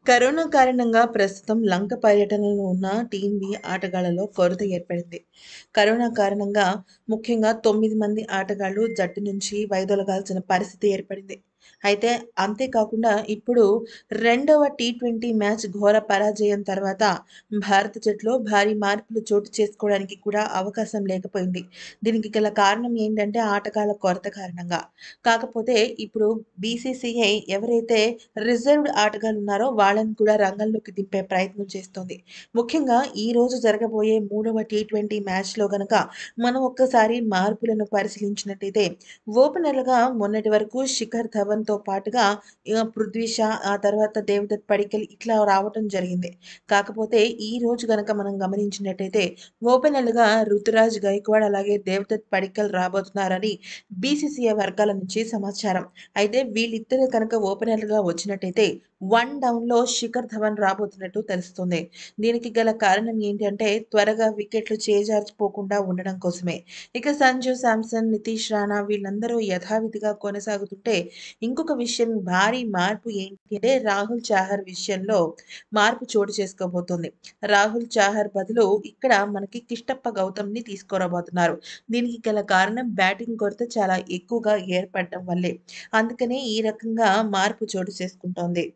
Corona కారణంగా ప్రస్తుతం లంక పర్యటనలో ఉన్న టీంబీ ఆటగాళ్లలో కొరత ఏర్పడింది. కరోనా కారణంగా ముఖ్యంగా తొమ్మిది మంది ఆటగాళ్లు జట్టు నుంచి వైదొలగాల్సిన పరిస్థితి ఏర్పడింది. అయితే అంతేకాకుండా ఇప్పుడు రెండవ టీ-ట్వంటీ మ్యాచ్ ఘోర పరాజయం తర్వాత భారత జట్టులో భారీ మార్పులు చోటు చేసుకోవడానికి కూడా అవకాశం లేకపోయింది. దీనికి గల కారణం ఏంటంటే ఆటగాళ్ల కొరత కారణంగా. కాకపోతే ఇప్పుడు బీసీసీఐ ఎవరైతే రిజర్వ్డ్ ఆటగాళ్లు ఉన్నారో వాళ్లను కూడా రంగంలోకి దింపే ప్రయత్నం చేస్తోంది. ముఖ్యంగా ఈ రోజు జరగబోయే మూడవ టీ-ట్వంటీ మ్యాచ్‌లో గనక మనం ఒక్కసారి మార్పులను పరిశీలించినట్టయితే ఓపెనర్లుగా మొన్నటి వరకు శిఖర్ ధవన్‌తో పాటుగా ఆహ్, పృథ్వీ షా, ఆ తర్వాత దేవదత్ పడిక్కల్ ఇట్లా రావటం జరిగింది. కాకపోతే ఈ రోజు గనక మనం గమనించినట్టయితే ఓపెనర్లుగా రుతురాజ్ గైక్వాడ్ అలాగే దేవదత్ పడిక్కల్ రాబోతున్నారని బీసీసీఐ వర్గాల నుంచి సమాచారం. అయితే వీళ్ళిద్దరూ కనుక ఓపెనర్లుగా వచ్చినట్టయితే వన్ డౌన్‌లో శిఖర్ ధవన్ రాబోతున్నట్టు తెలుస్తుంది. దీనికి గల కారణం ఏంటంటే త్వరగా వికెట్లు చేజారిపోకుండా ఉండడం కోసమే. ఇక సంజు శాంసన్, నితీష్ రాణా వీళ్ళందరూ యథావిధిగా కొనసాగుతుంటే ఇంకొక విషయం భారీ మార్పు ఏంటి అంటే రాహుల్ చాహర్ విషయంలో మార్పు చోటు చేసుకోబోతోంది. రాహుల్ చాహర్ బదులు ఇక్కడ మనకి కిష్టప్ప గౌతమ్‌ని తీసుకురాబోతున్నారు. దీనికి గల కారణం బ్యాటింగ్ కొరత చాలా ఎక్కువగా ఏర్పడటం వల్లే. అందుకనే ఈ రకంగా మార్పు చోటు చేసుకుంటోంది.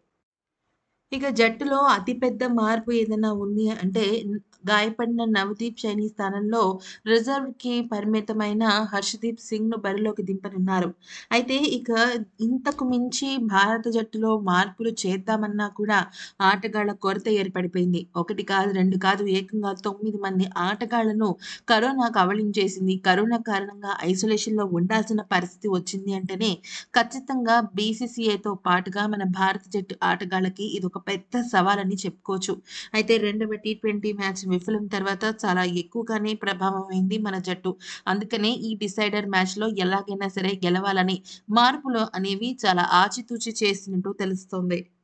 ఇక జట్టులో అతి పెద్ద మార్పు ఏదైనా ఉంది అంటే గాయపడిన నవదీప్ సైని స్థానంలో రిజర్వ్‌కి పరిమితమైన హర్షదీప్ సింగ్‌ను బరిలోకి దింపనున్నారు. అయితే ఇక ఇంతకు మించి భారత జట్టులో మార్పులు చేద్దామన్నా కూడా ఆటగాళ్ల కొరత ఏర్పడిపోయింది. ఒకటి కాదు, రెండు కాదు ఏకంగా తొమ్మిది మంది ఆటగాళ్లను కరోనా కబళించేసింది. కరోనా కారణంగా ఐసోలేషన్‌లో ఉండాల్సిన పరిస్థితి వచ్చింది అంటేనే ఖచ్చితంగా బీసీసీఐతో పాటుగా మన భారత జట్టు ఆటగాళ్లకి ఇదొక పెద్ద సవాలని చెప్పుకోవచ్చు. అయితే రెండవ టీ-ట్వంటీ మ్యాచ్ విఫలం తర్వాత చాలా ఎక్కువగానే ప్రభావమైంది మన జట్టు. అందుకనే ఈ డిసైడర్ మ్యాచ్‌లో ఎలాగైనా సరే గెలవాలని మార్పులు అనేవి చాలా ఆచితూచి చేసినట్టు తెలుస్తోంది.